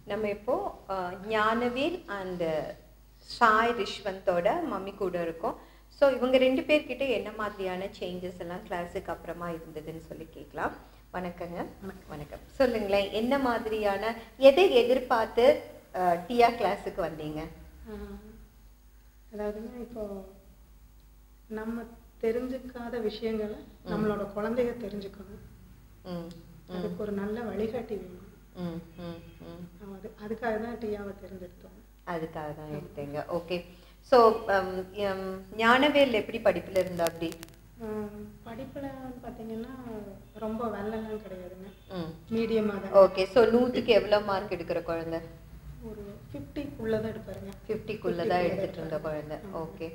நம்ம இப்போ அஹ், ஞானவேல் அண்ட் சாய் ரிஷ்வந்தோட மம்மி கூட இருக்கோம் ஸோ இவங்க ரெண்டு பேர்கிட்ட என்ன மாதிரியான சேஞ்சஸ் எல்லாம் கிளாஸுக்கு அப்புறமா இருந்ததுன்னு சொல்லி கேட்கலாம் வணக்கங்க வணக்கம் சொல்லுங்களேன் என்ன மாதிரியான எதை எதிர்பார்த்து அஹ், டியா கிளாஸுக்கு வந்தீங்க ஆஹ் அதாவதுங்க இப்போ நம்ம தெரிஞ்சுக்காத விஷயங்களை நம்மளோட குழந்தைங்க தெரிஞ்சுக்கணும் ம் அதுக்கு ஒரு நல்ல வழிகாட்டி வேணும் ம் ம் ம் அது அதுக்காக தான் டியாவை தேர்ந்தெடுத்தோம் அதுக்காக தான் எடுத்தீங்க ஓகே ஸோ ஞானவேல் எப்படி படிப்புல இருந்தா அப்படி ஆஹ் படிப்புல வந்து பார்த்தீங்கன்னா ரொம்ப வெள்ளலாம் கிடையாதுங்க ம் மீடியமாக தான் ஓகே ஸோ நூற்றுக்கு எவ்வளோ மார்க் எடுக்கிற குழந்தை ஒரு ஃபிஃப்டிக்குள்ளே தான் எடுப்பாருங்க ஃபிஃப்டிக்குள்ளே தான் எடுத்துட்டு இருந்த குழந்தை ஓகே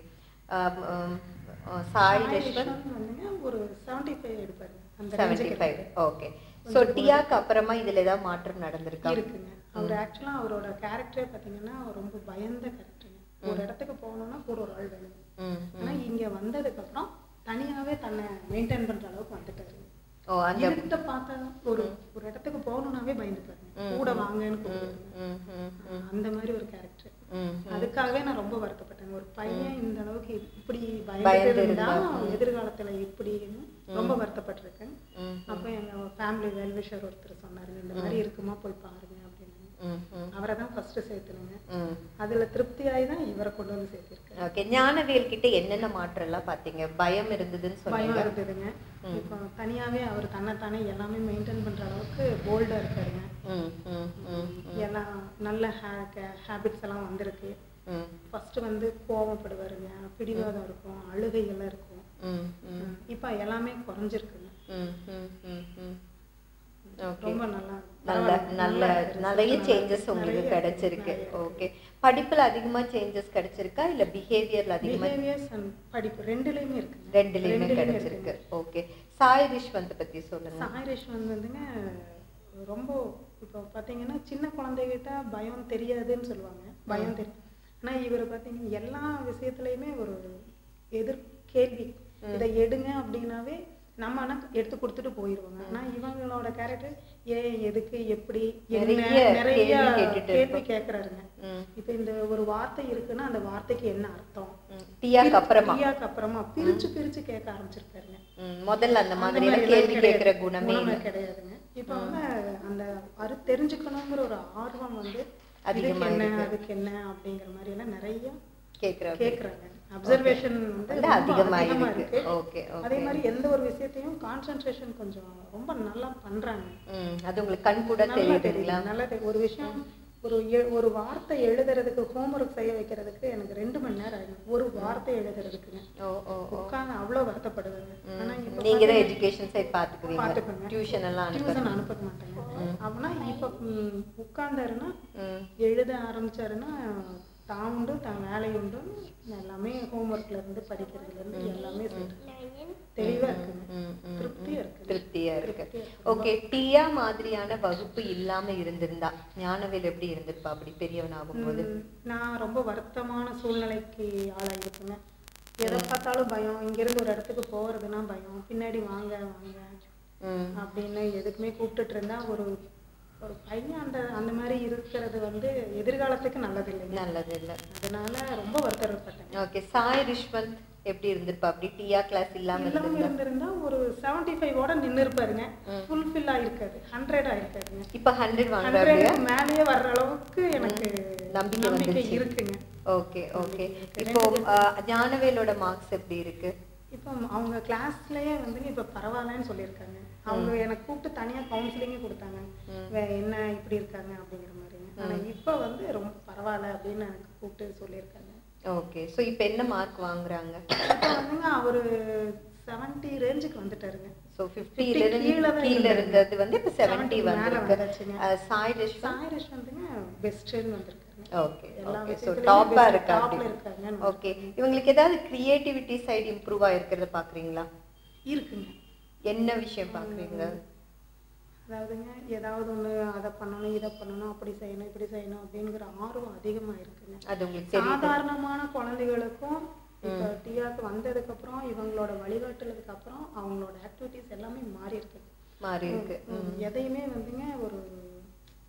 சாய் யஷ்வந்த் யஷ்வந்த் வந்துங்க ஒரு செவன்ட்டி ஃபைவ் எடுப்பாருங்க அந்த செவன்டி range க்கு ஃபைவ் ஓகே ஸோ டியாக்கு அப்புறமா இதுல ஏதாவது மாற்றம் நடந்திருக்கா இருக்குங்க அவர் ஆக்சுவலாக அவரோட கேரக்டரே பார்த்தீங்கன்னா அவர் ரொம்ப பயந்த கேரக்டருங்க ஒரு இடத்துக்கு போகணும்னா கூட ஒரு ஆள் வேணும் ம் ஆனா இங்க வந்ததுக்கு அப்புறம் தனியாவே தன்னை மெயின்டைன் பண்ற அளவுக்கு வந்துட்டாரு ஓ அந்த இருட்ட பார்த்தா ஒரு ஒரு இடத்துக்கு போகணும்னாவே பயந்துப்பாருங்க கூட வாங்கன்னு கூப்பிடுவாங்க ம் ம் ம் அந்த மாதிரி ஒரு கேரக்டர் ம் அதுக்காகவே நான் ரொம்ப வருத்தப்பட்டேன் ஒரு பையன் இந்த அளவுக்கு இப்படி பயந்து பயந்து இருந்தா இருந்தா, எதிர்காலத்துல எப்படின்னு ரொம்ப வருத்தப்பட்டிருக்கேன் ம் அப்போ எங்க ஃபேமிலி வெல்விஷர் ஒருத்தர் சொன்னாருங்க இந்த மாதிரி இருக்குமா போய் பாருங்க அப்படின்னு ம் ம் அவரை தான் ஃபர்ஸ்ட் சேர்த்துனுங்க ம் அதுல திருப்தியாகி தான் இவரை கொண்டு வந்து சேர்த்திருக்கேன் ஓகே ஞானவேல் கிட்ட என்னென்ன மாற்றம் எல்லாம் பார்த்தீங்க பயம் இருந்ததுன்னு பயம் சொன்னீங்க இருந்ததுங்க இப்போ தனியாவே அவர் தன்னைத்தானே எல்லாமே மெயின்டைன் பண்ற அளவுக்கு போல்டா இருக்காருங்க ம் ம் ம் எல்லாம் நல்ல ஹேபிட்ஸ் எல்லாம் வந்திருக்கு ம் ஃபர்ஸ்ட் வந்து கோவப்படுவாருங்க பிடிவாதம் இருக்கும் அழுகைகள்லாம் இருக்கும் ம் ம் இப்போ எல்லாமே குறைஞ்சிருக்குங்க ம் ம் ம் ம் ஓகே ரொம்ப நல்லா நல்ல நல்ல நிறைய சேஞ்சஸ் உங்களுக்கு கிடைச்சிருக்கு ஓகே படிப்புல அதிகமா சேஞ்சஸ் கிடைச்சிருக்கா இல்ல பிஹேவியர்ல அதிகமா பிஹேவியர்ஸ் அண்ட் படிப்பு ரெண்டுலயுமே இருக்குங்க ரெண்டுலயுமே கிடைச்சிருக்கு ஓகே சாய் ரிஷ்வந்த் பத்தி சொல்லுங்க சாய்ரேஷ் வந்து வந்துங்க ரொம்ப இப்போ பார்த்தீங்கன்னா சின்ன குழந்தைகிட்ட பயம் தெரியாதுன்னு சொல்லுவாங்க பயம் தெரியும் ஆனா இவர் பார்த்தீங்கன்னா எல்லா விஷயத்துலையுமே ஒரு எதிர் கேள்வி இதை எடுங்க அப்படின்னாவே நம்ம ஆனா எடுத்து கொடுத்துட்டு போயிடுவாங்க ஆனா இவங்களோட கேரக்டர் ஏன் எதுக்கு எப்படி என்ன நிறைய நிறைய கேள்வி கேட்டுட்டு கேள்வி கேட்கறாருங்க ம் இப்போ இந்த ஒரு வார்த்தை இருக்குன்னா அந்த வார்த்தைக்கு என்ன அர்த்தம் ம். டியாக்கு அப்புறமா பிரியாக்கு அப்புறமா பிரிச்சு பிரிச்சு கேட்க ஆரம்பிச்சிருக்காருங்க ம், முதல்ல அந்த அந்த மாதிரி மாதிரி எல்லாம் கேள்வி எல்லாம் கேட்கிற கிடையாது. குணமே குணமே இல்ல கிடையாதுங்க இப்போ வந்து அந்த அது தெரிஞ்சுக்கணுங்கிற ஒரு ஆர்வம் வந்து அதிகமா இதுக்கு என்ன இருக்கு. அதுக்கு என்ன அப்படிங்கிற மாதிரி எல்லாம் நிறைய கேட்கிற கேக்குறாங்க அப்சர்வேஷன் வந்து வந்து ரொம்ப அதிகமா அதிகமா இருக்கு. இருக்கு Okay, okay. அதே மாதிரி எந்த ஒரு விஷயத்தையும் கான்சென்ட்ரேஷன் கொஞ்சம் ரொம்ப நல்லா பண்றாங்க ம் அது உங்களுக்கு கண் கூட நல்லா தெரியுதுங்களா தெரியும் நல்லா தெரியும் ஒரு விஷயம் ஒரு எ- ஒரு வார்த்தை எழுதுறதுக்கு ஹோம்ஒர்க் செய்ய வைக்கிறதுக்கு எனக்கு ரெண்டு மணி நேரம் ஆகும் ஒரு வார்த்தை எழுதுறதுக்குங்க ஓ ஓ ஓ உட்காந்து அவ்வளவு வருத்தப்படுவேங்க ஆனா ம். இப்போ நீங்க தான் எஜுகேஷன் சைட் பாத்துக்குவீங்க பாத்துக்கோங்க. டியூஷன் எல்லாம் அனுப்ப டியூஷன் அனுப்ப மாட்டேங்க அப்படின்னா இப்போ ம், உட்கார்ந்தாருன்னா ம் எழுத ஆரம்பிச்சாருன்னா தான் உண்டு தான் வேலை உண்டு எல்லாமே ஹோம்ஒர்க்ல இருந்து படிக்கிறதுல இருந்து எல்லாமே செய்றாரு. தெளிவா இருக்குங்க ம், ம், திருப்தியா இருக்கு திருப்தியா இருக்கு திருப்தியா இருக்கு. ஓகே டியா மாதிரியான வகுப்பு இல்லாம இருந்திருந்தா ஞானவேல் எப்படி இருந்திருப்பா அப்படி பெரியவன் ஆகும்போது ம், நான் ரொம்ப வருத்தமான சூழ்நிலைக்கு ஆளாயிருக்குங்க எதை பார்த்தாலும் பயம் இங்கிருந்து ஒரு இடத்துக்கு போறதுன்னா பயம் பின்னாடி வாங்க வாங்க ம் அப்படின்னு எதுக்குமே கூப்பிட்டுட்டு இருந்தா ஒரு ஒரு பையன் அந்த அந்த மாதிரி இருக்கிறது வந்து எதிர்காலத்துக்கு நல்லது இல்லைங்க நல்லது இல்ல அதனால ரொம்ப வருத்தப்பட்டேன் ஓகே சாய் ரிஷ்வந்த் எப்படி இருந்திருப்பா அப்படி டியா கிளாஸ் இல்லாம இல்லாம இருந்திருந்தா இருந்திருந்தா ஒரு செவன்டி ஃபைவோட நின்று இருப்பாருங்க ஃபுல்ஃபில் ஆயிருக்காரு ஹண்ட்ரட் ஆயிருக்காருங்க இப்ப ஹண்ட்ரட் வாங்குறாரு ஹண்ட்ரட் மேலேயே வர்ற அளவுக்கு எனக்கு நம்பிக்கை நம்பிக்கை வந்துருச்சு. இருக்குங்க ஓகே ஓகே இப்போ அஹ், ஞானவேலோட மார்க்ஸ் எப்படி இருக்கு இப்போ அவங்க கிளாஸ்லயே வந்துங்க இப்போ பரவாயில்லன்னு சொல்லியிருக்காங்க அவங்க எனக்கு கூப்பிட்டு தனியா கவுன்சிலிங்கே கொடுத்தாங்க வே- என்ன இப்படி இருக்காங்க அப்படிங்கிற மாதிரிங்க ஆனா இப்போ வந்து ரொம்ப பரவாயில்ல அப்படின்னு எனக்கு கூப்பிட்டு சொல்லியிருக்காங்க ஓகே சோ இப்போ என்ன மார்க் வாங்குறாங்க இப்போ வந்துங்க அவரு செவன்ட்டி ரேஞ்சுக்கு வந்துட்டாருங்க ஸோ 50 ஃபிஃப்டில இருந்து கீழ தான் கீழ இருந்தாரு. இருந்தது வந்து இப்போ 70 செவன்ட்டி மேல வந்திருக்கு வந்தாச்சுங்க. அஹ், சாய் ரிஷ்வந்த் சாயரேஷ் வந்துங்க பெஸ்ட்னு வந்திருக்காருங்க ஓகே எல்லா ஓகே ஸோ விஷயத்துலயும் டாப்பா best, இருக்கா topல அப்படி இருக்காங்கன்னு ஓகே இவங்களுக்கு ஏதாவது கிரியேட்டிவிட்டி சைடு இம்ப்ரூவ் ஆயிருக்கிறத பாக்குறீங்களா இருக்குங்க என்ன விஷயம் பாக்குறீங்க அதாவதுங்க ஏதாவது ஒண்ணு அதை பண்ணணும் இதை பண்ணணும் அப்படி செய்யணும் இப்படி செய்யணும் அப்படிங்கிற ஆர்வம் அதிகமா இருக்குங்க அது உங்களுக்கு தெரியுது சாதாரணமான குழந்தைகளுக்கும் இப்போ டிஆர்க்கு வந்ததுக்கு அப்புறம் இவங்களோட வழிகாட்டுனதுக்கு அப்புறம் அவங்களோட ஆக்டிவிட்டிஸ் எல்லாமே மாறி இருக்கு மாறி இருக்கு ம், எதையுமே வந்துங்க ஒரு ஒரு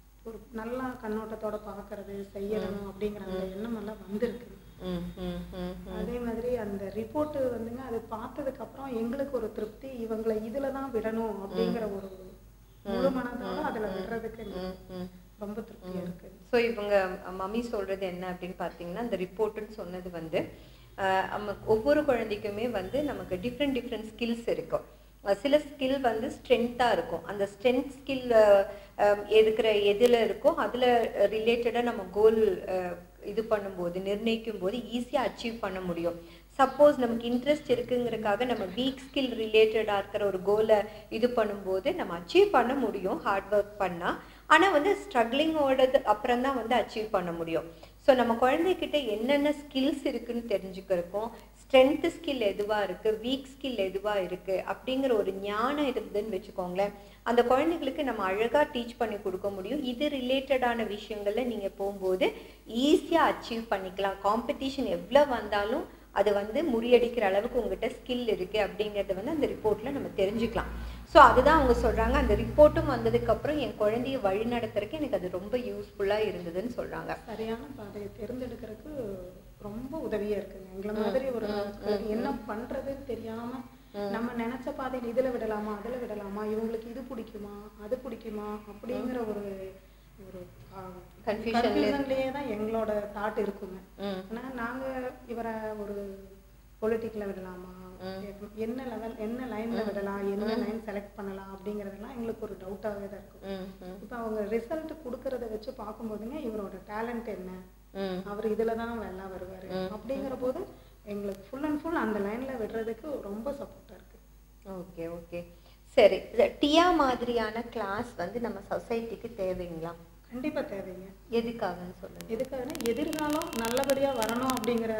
நல்லா கண்ணோட்டத்தோட பார்க்கறது செய்யணும் அப்படிங்கிற அந்த எண்ணம் எல்லாம் வந்திருக்கு ம் ம் ம் ம் அதே மாதிரி அந்த ரிப்போர்ட் வந்துங்க அது பார்த்ததுக்கு அப்புறம் எங்களுக்கு ஒரு திருப்தி இவங்களை இதுல தான் விடணும் அப்படிங்கிற ஒரு முழு மனதோட அதுல விடுறதுக்கு ம் ம் ரொம்ப திருப்தியா இருக்கு ஸோ இவங்க மம்மி சொல்றது என்ன அப்படின்னு பார்த்தீங்கன்னா அந்த ரிப்போர்ட்டுன்னு சொன்னது வந்து அஹ், நமக்கு ஒவ்வொரு குழந்தைக்குமே வந்து நமக்கு டிஃப்ரெண்ட் டிஃப்ரெண்ட் ஸ்கில்ஸ் இருக்கும் அஹ் சில ஸ்கில் வந்து ஸ்ட்ரென்த்தாக இருக்கும் அந்த ஸ்ட்ரென்த் ஸ்கில் இருக்கிற எதில் இருக்கோ அதில் ரிலேட்டடாக நம்ம கோல் இது பண்ணும்போது நிர்ணயிக்கும் போது ஈஸியாக அச்சீவ் பண்ண முடியும் சப்போஸ் நமக்கு இன்ட்ரெஸ்ட் இருக்குங்கிறதுக்காக நம்ம வீக் ஸ்கில் ரிலேட்டடாக இருக்கிற ஒரு கோலை இது பண்ணும்போது நம்ம அச்சீவ் பண்ண முடியும் ஹார்ட் ஒர்க் பண்ணால் ஆனால் வந்து ஸ்ட்ரகிளிங்கோடது அப்புறம் தான் வந்து அச்சீவ் பண்ண முடியும் ஸோ நம்ம குழந்தைகிட்ட என்னென்ன ஸ்கில்ஸ் இருக்குன்னு தெரிஞ்சுக்கிறக்கும் ஸ்ட்ரென்த் ஸ்கில் எதுவாக இருக்குது வீக் ஸ்கில் எதுவாக இருக்குது அப்படிங்கிற ஒரு ஞானம் இருந்ததுன்னு வச்சுக்கோங்களேன் அந்த குழந்தைகளுக்கு நம்ம அழகாக டீச் பண்ணி கொடுக்க முடியும் இது ரிலேட்டடான விஷயங்கள்ல நீங்கள் போகும்போது ஈஸியாக அச்சீவ் பண்ணிக்கலாம் காம்படிஷன் எவ்வளோ வந்தாலும் அது வந்து முறியடிக்கிற அளவுக்கு உங்ககிட்ட ஸ்கில் இருக்குது அப்படிங்கிறத வந்து அந்த ரிப்போர்ட்டில் நம்ம தெரிஞ்சுக்கலாம் ஸோ அதுதான் அவங்க சொல்கிறாங்க அந்த ரிப்போர்ட்டும் வந்ததுக்கப்புறம் என் குழந்தைய வழி நடத்துறதுக்கு எனக்கு அது ரொம்ப யூஸ்ஃபுல்லாக இருந்ததுன்னு சொல்கிறாங்க சரியான பாதையை தேர்ந்தெடுக்கிறதுக்கு ரொம்ப உதவியா இருக்குங்க எங்களை மாதிரி ஒரு ஆட்களுக்கு என்ன பண்றதுன்னு தெரியாம நம்ம நினைச்ச பாதையில் இதுல விடலாமா அதுல விடலாமா இவங்களுக்கு இது பிடிக்குமா அது பிடிக்குமா அப்படிங்கிற ஒரு ஒரு Confusion ல- கன்ஃபியூஷன்லயே தான் எங்களோட தாட் இருக்குங்க ம் ஆனா நாங்க இவரை ஒரு பொலிட்டிக்ல விடலாமா என்ன லெவல் என்ன லைன்ல விடலாம் என்ன லைன் செலக்ட் பண்ணலாம் அப்படிங்கறதெல்லாம் எங்களுக்கு ஒரு டவுட்டாகவே தான் இருக்கும் ம் ம் இப்போ அவங்க ரிசல்ட் கொடுக்கறத வச்சு பார்க்கும்போதுங்க இவரோட டேலண்ட் என்ன ம் அவர் இதுல தான் நல்லா வருவாரு அப்படிங்கிற போது எங்களுக்கு ஃபுல் அண்ட் ஃபுல் அந்த லைன்ல விடுறதுக்கு ரொம்ப சப்போர்ட்டா இருக்கு ஓகே ஓகே சரி இந்த டியா மாதிரியான கிளாஸ் வந்து நம்ம சொசைட்டிக்கு தேவைங்களா கண்டிப்பா தேவைங்க எதுக்காகன்னு சொல்லுங்க எதுக்காகனா எதிர்காலம் நல்லபடியா வரணும் அப்படிங்கிற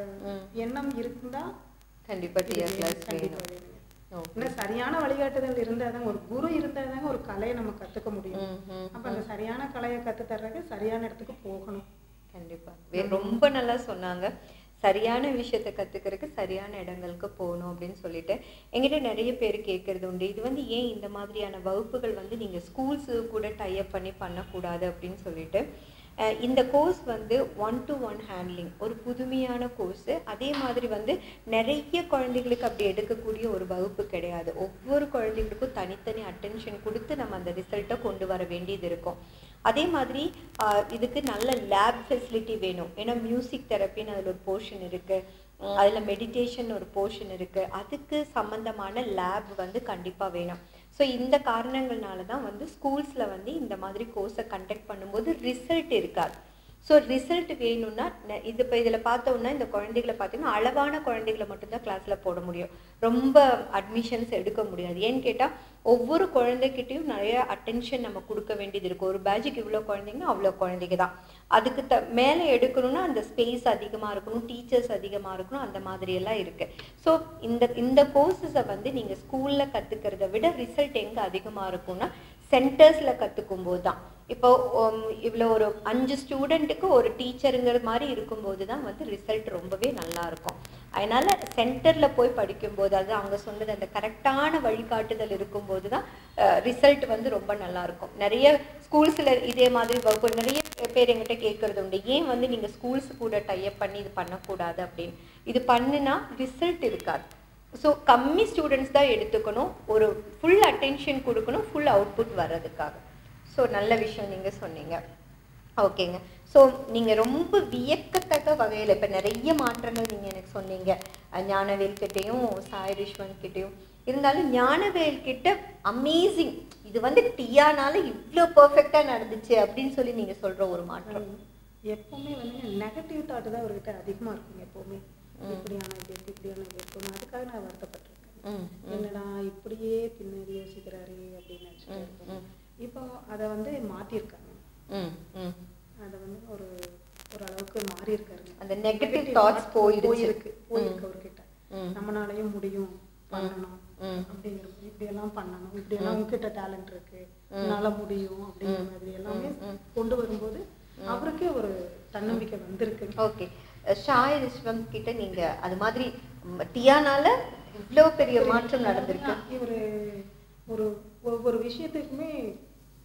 எண்ணம் இருந்தா கண்டிப்பா டியா கிளாஸ் கண்டிப்பா வேணும் வேணுங்க ஓகே ஏன்னா சரியான வழிகாட்டுதல் இருந்தாதான் ஒரு குரு இருந்தாதாங்க ஒரு கலையை நம்ம கத்துக்க முடியும் ம் ம் அப்ப அந்த சரியான கலையை கத்து தர்றதுக்கு சரியான இடத்துக்கு போகணும் கண்டிப்பா வே- ரொம்ப நல்லா சொன்னாங்க சரியான விஷயத்த கத்துக்கிறதுக்கு சரியான இடங்களுக்கு போகணும் அப்படின்னு சொல்லிட்டு என்கிட்ட நிறைய பேர் கேட்கறது உண்டு இது வந்து ஏன் இந்த மாதிரியான வகுப்புகள் வந்து நீங்க ஸ்கூல்ஸ் கூட டைப் பண்ணி பண்ணக்கூடாது அப்படின்னு சொல்லிட்டு அஹ் இந்த கோர்ஸ் வந்து ஒன் டு ஒன் ஹேண்ட்லிங் ஒரு புதுமையான கோர்ஸ் அதே மாதிரி வந்து நிறைய குழந்தைகளுக்கு அப்படி எடுக்கக்கூடிய ஒரு வகுப்பு கிடையாது ஒவ்வொரு குழந்தைகளுக்கும் தனித்தனி அட்டென்ஷன் கொடுத்து நம்ம அந்த ரிசல்ட்டை கொண்டு வர வேண்டியது இருக்கும் அதே மாதிரி ஆஹ் இதுக்கு நல்ல லேப் ஃபெசிலிட்டி வேணும் ஏன்னா மியூசிக் தெரப்பின்னு அதில் ஒரு போர்ஷன் இருக்கு உம் அதுல மெடிடேஷன் ஒரு போர்ஷன் இருக்கு அதுக்கு சம்பந்தமான லேப் வந்து கண்டிப்பா வேணும் ஸோ இந்த காரணங்கள்னால தான் வந்து ஸ்கூல்ஸ்ல வந்து இந்த மாதிரி கோர்ஸை கண்டக்ட் பண்ணும்போது ரிசல்ட் இருக்காது ஸோ ரிசல்ட் வேணும்னா ந- இது இப்போ இதில் பார்த்தோம்னா இந்த குழந்தைகளை பார்த்தீங்கன்னா அளவான குழந்தைகளை மட்டும்தான் கிளாஸில் போட முடியும் ரொம்ப அட்மிஷன்ஸ் எடுக்க முடியாது ஏன்னு கேட்டால் ஒவ்வொரு குழந்தைகிட்டயும் நிறைய அட்டென்ஷன் நம்ம கொடுக்க வேண்டியது இருக்கும் ஒரு பேட்சுக்கு இவ்வளோ குழந்தைங்கன்னா அவ்வளோ குழந்தைங்க தான் அதுக்கு த மேலே எடுக்கணும்னா அந்த ஸ்பேஸ் அதிகமாக இருக்கணும் டீச்சர்ஸ் அதிகமாக இருக்கணும் அந்த மாதிரி எல்லாம் இருக்கு ஸோ இந்த இந்த கோர்சஸை வந்து நீங்கள் ஸ்கூலில் கற்றுக்கிறத விட ரிசல்ட் எங்கே அதிகமாக இருக்கும்னா சென்டர்ஸில் கற்றுக்கும் போது தான் இப்போ இவ்வளோ ஒரு அஞ்சு ஸ்டூடெண்ட்டுக்கு ஒரு டீச்சருங்கிற மாதிரி இருக்கும்போது தான் வந்து ரிசல்ட் ரொம்பவே நல்லா இருக்கும் அதனால சென்டரில் போய் படிக்கும்போது அது அவங்க சொன்னது அந்த கரெக்டான வழிகாட்டுதல் இருக்கும்போது தான் ரிசல்ட் வந்து ரொம்ப நல்லா இருக்கும் நிறைய ஸ்கூல்ஸில் இதே மாதிரி வகுப்பு நிறைய பேர் எங்கிட்ட கேட்கறது உண்டு ஏன் வந்து நீங்கள் ஸ்கூல்ஸ் கூட டைப் பண்ணி இது பண்ணக்கூடாது அப்படின்னு இது பண்ணுனா ரிசல்ட் இருக்காது ஸோ கம்மி ஸ்டூடெண்ட்ஸ் தான் எடுத்துக்கணும் ஒரு ஃபுல் அட்டென்ஷன் கொடுக்கணும் ஃபுல் அவுட்புட் வர்றதுக்காக ஸோ நல்ல விஷயம் நீங்கள் சொன்னீங்க ஓகேங்க ஸோ நீங்கள் ரொம்ப வியக்கத்தக்க வகையில் இப்போ நிறைய மாற்றங்கள் நீங்கள் எனக்கு சொன்னீங்க அஹ் ஞானவேல் கிட்டேயும் சாய் ரிஷ்வந்த் கிட்டேயும் இருந்தாலும் ஞானவேல் கிட்ட அமேசிங் இது வந்து டியானால இவ்வளோ பர்ஃபெக்டாக நடந்துச்சு அப்படின்னு சொல்லி நீங்கள் சொல்கிற ஒரு மாற்றம் எப்பவுமே வந்து நெகட்டிவ் தாட் தான் அவர்கிட்ட அதிகமா இருக்குங்க எப்பவுமே இப்படியான இது இருக்கு இப்படியான இது இருக்கும் அதுக்காக நான் வருத்தப்பட்டிருக்கேன் ம் என்னடா இப்படியே பின்னாடி யோசிக்கிறாரு அப்படின்னு நினைச்சிட்டு இருக்கேன் இப்போ அதை வந்து மாத்திருக்காங்க ம் ம் அதை வந்து ஒரு ஓரளவுக்கு மாறி இருக்காருங்க அந்த நெகட்டிவ் தாட்ஸ் போயிடுச்சு போயிருக்கு போயிருக்கு அவர்கிட்ட ம். நம்மளாலையும் முடியும் பண்ணணும் ம் அப்படிங்கிற மாதிரி இப்படி எல்லாம் பண்ணணும் இப்படி எல்லாம் உங்ககிட்ட டேலண்ட் இருக்கு உன்னால முடியும் அப்படிங்கிற மாதிரி எல்லாமே கொண்டு வரும்போது அவருக்கே ஒரு தன்னம்பிக்கை வந்திருக்கு ஓகே ஷாய் ரிஷ்வந்த் கிட்ட நீங்க அது மாதிரி ம், டியானால இவ்வளோ பெரிய மாற்றம் நடந்திருக்கு இவரு ஒரு ஒவ்வொரு விஷயத்துக்குமே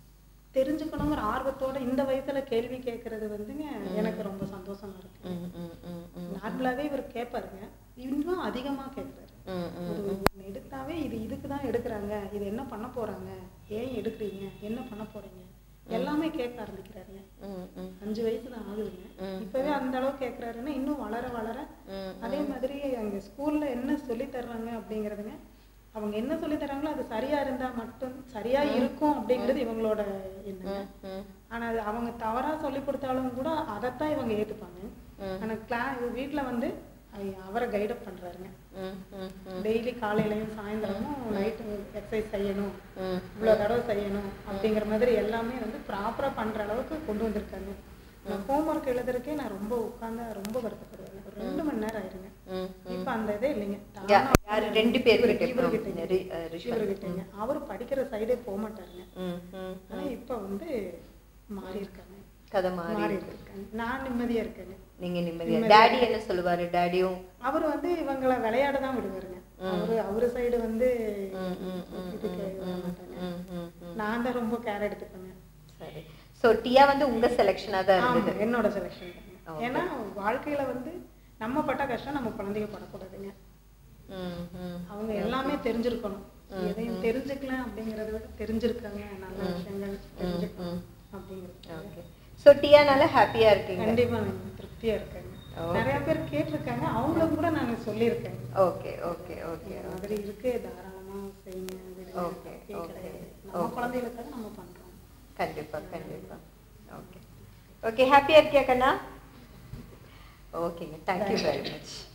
தெரிஞ்சுக்கணுங்கிற ஆர்வத்தோட இந்த வயசுல கேள்வி கேட்கறது வந்துங்க எனக்கு ரொம்ப சந்தோஷமா இருக்கு ம், ம், ம், ம். நார்மலாவே இவர் கேட்பாருங்க இன்னும் அதிகமா கேட்கறாரு ம், ம், ஒரு ஒண்ணு எடுத்தாவே இது இதுக்கு தான் எடுக்கிறாங்க இது என்ன பண்ண போறாங்க ஏன் எடுக்கிறீங்க என்ன பண்ண போறீங்க எல்லாமே கேட்க ஆரம்பிக்கிறாருங்க ம், ம், அஞ்சு வயசு தான் ஆகுதுங்க ம். இப்பவே அந்த அளவுக்கு கேட்கறாருன்னா இன்னும் வளர வளர ம், அதே மாதிரி அங்க ஸ்கூல்ல என்ன சொல்லி தர்றாங்க அப்படிங்கறதுங்க அவங்க என்ன சொல்லி தர்றாங்களோ அது சரியா இருந்தா மட்டும் சரியா இருக்கும் அப்படிங்கிறது இவங்களோட எண்ணங்க ம், ம், ஆனா அது அவங்க தவறா சொல்லி கொடுத்தாலும் கூட அதைத்தான் இவங்க ஏத்துப்பாங்க ம். ஆனா கிளா வீட்ல வந்து ஐ- அவரை கைடப் பண்றாருங்க ம், ம், ம், டெய்லி காலையிலயும் சாயந்தரமும் நைட்டு எக்ஸசைஸ் செய்யணும் ம். இவ்வளோ தடவை செய்யணும் அப்படிங்கிற மாதிரி எல்லாமே வந்து ப்ராப்பராக பண்ணுற அளவுக்கு கொண்டு வந்திருக்காங்க நான் ஹோம்ஒர்க் எழுதுறதுக்கே நான் ரொம்ப உட்காந்து ரொம்ப வருத்தப்படுவேன் ஒரு ரெண்டு மணி நேரம் ஆயிருங்க ம், ம். இப்போ அந்த இதே இல்லைங்க யா- தானா யாரு? ரெண்டு பேர் இவரு- கிட்ட இவருகிட்டங்க. ரி- அஹ் ரிஷ்வந்த். இவருகிட்டங்க அவர் படிக்கிற சைடே போக மாட்டாருங்க ம், ம், ஆனா இப்போ வந்து மாறி இருக்காங்க கதை மாறி மாறி இருக்காங்க நான் நிம்மதியா இருக்கேங்க நீங்க நிம்மதியா நிம்மதியா. டாடி என்ன சொல்லுவாரு டாடியும் அவர் வந்து இவங்கள விளையாட தான் விடுவாருங்க அவரு அவரு சைடு வந்து ம், ம், ம், இதுக்கு ம், வர ம், மாட்டாங்க ம், ம், ம். நான் தான் ரொம்ப கேர் எடுத்துப்பேங்க சரி சோ டியா வந்து உங்க செலெக்ஷனா தான் ஆமா, இருந்தது என்னோட செலெக்ஷன் Okay. ஏன்னா வாழ்க்கையில வந்து நம்ம பட்ட கஷ்டம் நம்ம குழந்தைங்க படக்கூடாதுங்க ம், ம். அவங்க எல்லாமே தெரிஞ்சிருக்கணும் எதையும் தெரிஞ்சுக்கல அப்படிங்கறத விட தெரிஞ்சிருக்காங்க நல்ல விஷயங்கள் தெரிஞ்சுக்கணும் அப்படிங்கிறது ஓகே சோ டியானால ஹாப்பியா இருக்கீங்க கண்டிப்பா நான் திருப்தியா இருக்கேங்க Okay. நிறைய பேர் கேட்டிருக்காங்க அவங்களுக்கு கூட நான் சொல்லியிருக்கேன் ஓகே ஓகே ஓகே இந்த மாதிரி இருக்கு தாராளமா செய்யுங்க விடுங்க. Okay, தப்பே okay, கிடையாது. நம்ம okay. குழந்தைகளுக்காக நம்ம பண்றோம் கண்டிப்பா கண்டிப்பா ஓகே ஓகே ஹாப்பியா இருக்கியா கண்ணா ஓகேங்க தேங்க்யூ வெரி மச்